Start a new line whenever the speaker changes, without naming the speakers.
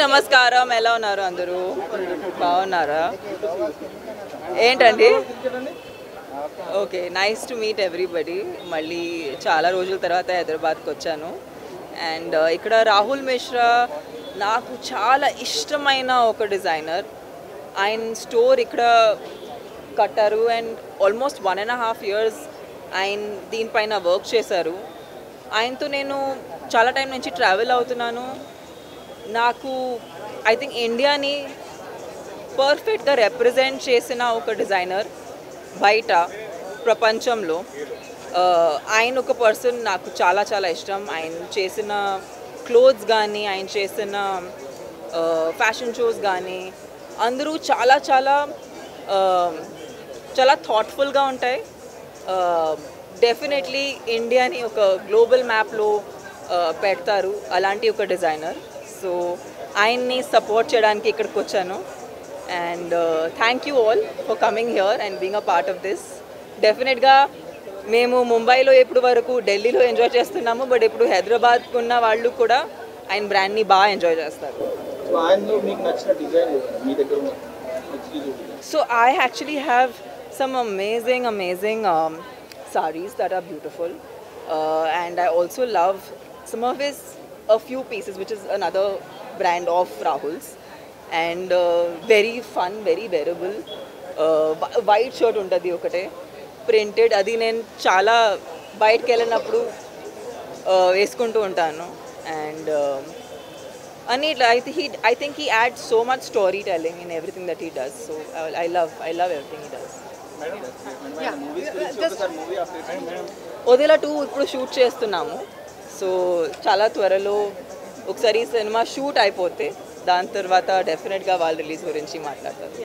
నమస్కారం ఎలా ఉన్నారు అందరూ బాగున్నారా ఏంటండి okay nice to meet everybody మళ్ళీ చాలా రోజుల తర్వాత హైదరాబాద్కి వచ్చాను అండ్ ఇక్కడ రాహుల్ మిశ్రా నాకు చాలా ఇష్టమైన ఒక డిజైనర్ ఆయన స్టోర్ ఇక్కడ కట్టారు and almost one and half years ఆయన దీనిపైన వర్క్ చేశారు ఆయనతో నేను చాలా టైం నుంచి ట్రావెల్ అవుతున్నాను నాకు ఐ థింక్ ఇండియాని పర్ఫెక్ట్గా రిప్రజెంట్ చేసిన ఒక డిజైనర్ బయట ప్రపంచంలో ఆ, ఆయన ఒక పర్సన్ నాకు చాలా చాలా ఇష్టం ఆయన చేసిన క్లోత్స్ కానీ ఆయన చేసిన ఫ్యాషన్ షోస్ కానీ అందరూ చాలా చాలా ఆ, చాలా థాట్ఫుల్గా ఉంటాయి డెఫినెట్లీ ఇండియాని ఒక గ్లోబల్ మ్యాప్లో పెడతారు అలాంటి ఒక డిజైనర్ సో ఆయన్ని సపోర్ట్ చేయడానికి ఇక్కడికి వచ్చాను and thank you all for coming here and being a part of this డెఫినెట్గా మేము ముంబైలో ఎప్పుడు వరకు ఢిల్లీలో ఎంజాయ్ చేస్తున్నాము బట్ ఇప్పుడు హైదరాబాద్కు ఉన్న వాళ్ళు కూడా ఆయన బ్రాండ్ని బాగా ఎంజాయ్ చేస్తారు
సో ఆయనలో మీకు నచ్చిన డిజైన్ మీ దగ్గర ఉన్న exclusive design
So I actually have some amazing, amazing um, saris that are beautiful, uh, and I also love some of his a few pieces, which is another brand of Rahul's, and uh, very fun, very wearable. Uh, whi- white shirt ఉంటుంది ఒకటే printed అది నేను చాలా బయటకు వెళ్ళినప్పుడు uh, వేసుకుంటూ ఉంటాను and and he, I, th- he, I think he adds so much storytelling in everything that he does. So I, I love, I love everything he does.
Movies గురించి ఒకసారి మూవీ అప్డేట్
వదిలా two ఇప్పుడు shoot చేస్తున్నాము so చాలా త్వరలో ఒకసారి ఈ cinema shoot అయిపోతే దాని తర్వాత డెఫినెట్గా వాళ్ళ రిలీజ్ గురించి మాట్లాడతారు